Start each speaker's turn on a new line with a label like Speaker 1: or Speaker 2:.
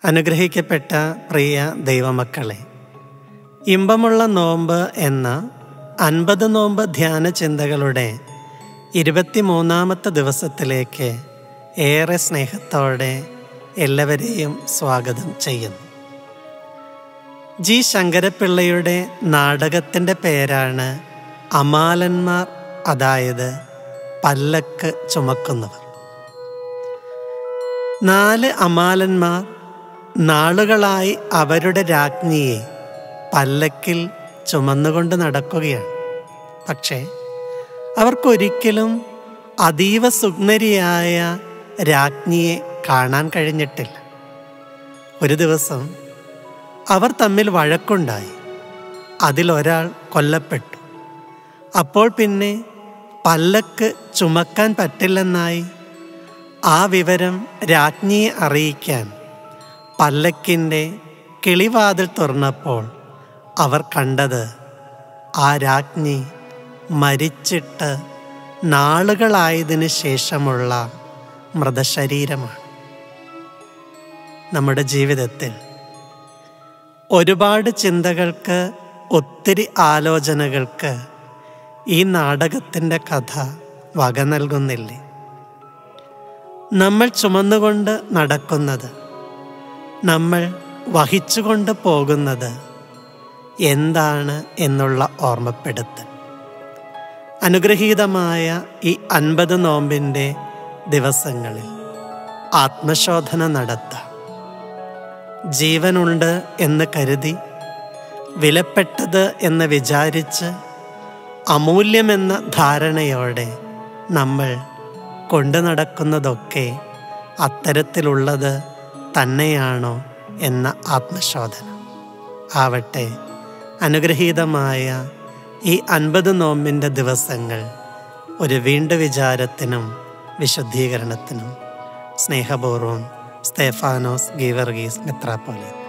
Speaker 1: അനുഗ്രഹിക്കപ്പെട്ട പ്രിയ ദൈവമക്കളെ ഇമ്പമുള്ള നോമ്പ് എന്ന അൻപത് നോമ്പ് ധ്യാന ചിന്തകളുടെ ഇരുപത്തിമൂന്നാമത്തെ ദിവസത്തിലേക്ക് ഏറെ സ്നേഹത്തോടെ എല്ലാവരെയും സ്വാഗതം ചെയ്യുന്നു ജി ശങ്കരപ്പിള്ളയുടെ നാടകത്തിൻ്റെ പേരാണ് അമാലന്മാർ അതായത് പല്ലക്ക് ചുമക്കുന്നവർ നാല് അമാലന്മാർ നാളുകളായി അവരുടെ രാജ്ഞിയെ പല്ലക്കിൽ ചുമന്നുകൊണ്ട് നടക്കുകയാണ് പക്ഷേ അവർക്കൊരിക്കലും അതീവ സുഗ്നരിയായ രാജ്ഞിയെ കാണാൻ കഴിഞ്ഞിട്ടില്ല ഒരു ദിവസം അവർ തമ്മിൽ വഴക്കുണ്ടായി അതിലൊരാൾ കൊല്ലപ്പെട്ടു അപ്പോൾ പിന്നെ പല്ലക്ക് ചുമക്കാൻ പറ്റില്ലെന്നായി ആ വിവരം രാജ്ഞിയെ അറിയിക്കാൻ പല്ലക്കിൻ്റെ കിളിവാതിൽ തുറന്നപ്പോൾ അവർ കണ്ടത് ആ രാജ്ഞി മരിച്ചിട്ട് നാളുകളായതിനു ശേഷമുള്ള മൃതശരീരമാണ് നമ്മുടെ ജീവിതത്തിൽ ഒരുപാട് ചിന്തകൾക്ക് ഒത്തിരി ആലോചനകൾക്ക് ഈ നാടകത്തിൻ്റെ കഥ വക നൽകുന്നില്ലേ നമ്മൾ ചുമന്നുകൊണ്ട് നടക്കുന്നത് നമ്മൾ വഹിച്ചുകൊണ്ട് പോകുന്നത് എന്താണ് എന്നുള്ള ഓർമ്മപ്പെടുത്തൽ അനുഗ്രഹീതമായ ഈ അൻപത് നോമ്പിൻ്റെ ദിവസങ്ങളിൽ ആത്മശോധന നടത്താം ജീവനുണ്ട് എന്ന് കരുതി വിലപ്പെട്ടത് എന്ന് വിചാരിച്ച് അമൂല്യമെന്ന ധാരണയോടെ നമ്മൾ കൊണ്ടു നടക്കുന്നതൊക്കെ അത്തരത്തിലുള്ളത് തന്നെയാണോ എന്ന ആത്മശോധന ആവട്ടെ അനുഗ്രഹീതമായ ഈ അൻപത് നോമ്പിൻ്റെ ദിവസങ്ങൾ ഒരു വീണ്ടും വിചാരത്തിനും വിശുദ്ധീകരണത്തിനും സ്നേഹപൂർവം സ്തേഫാനോസ് ഗീവർഗീസ് മെത്രാപ്പോലി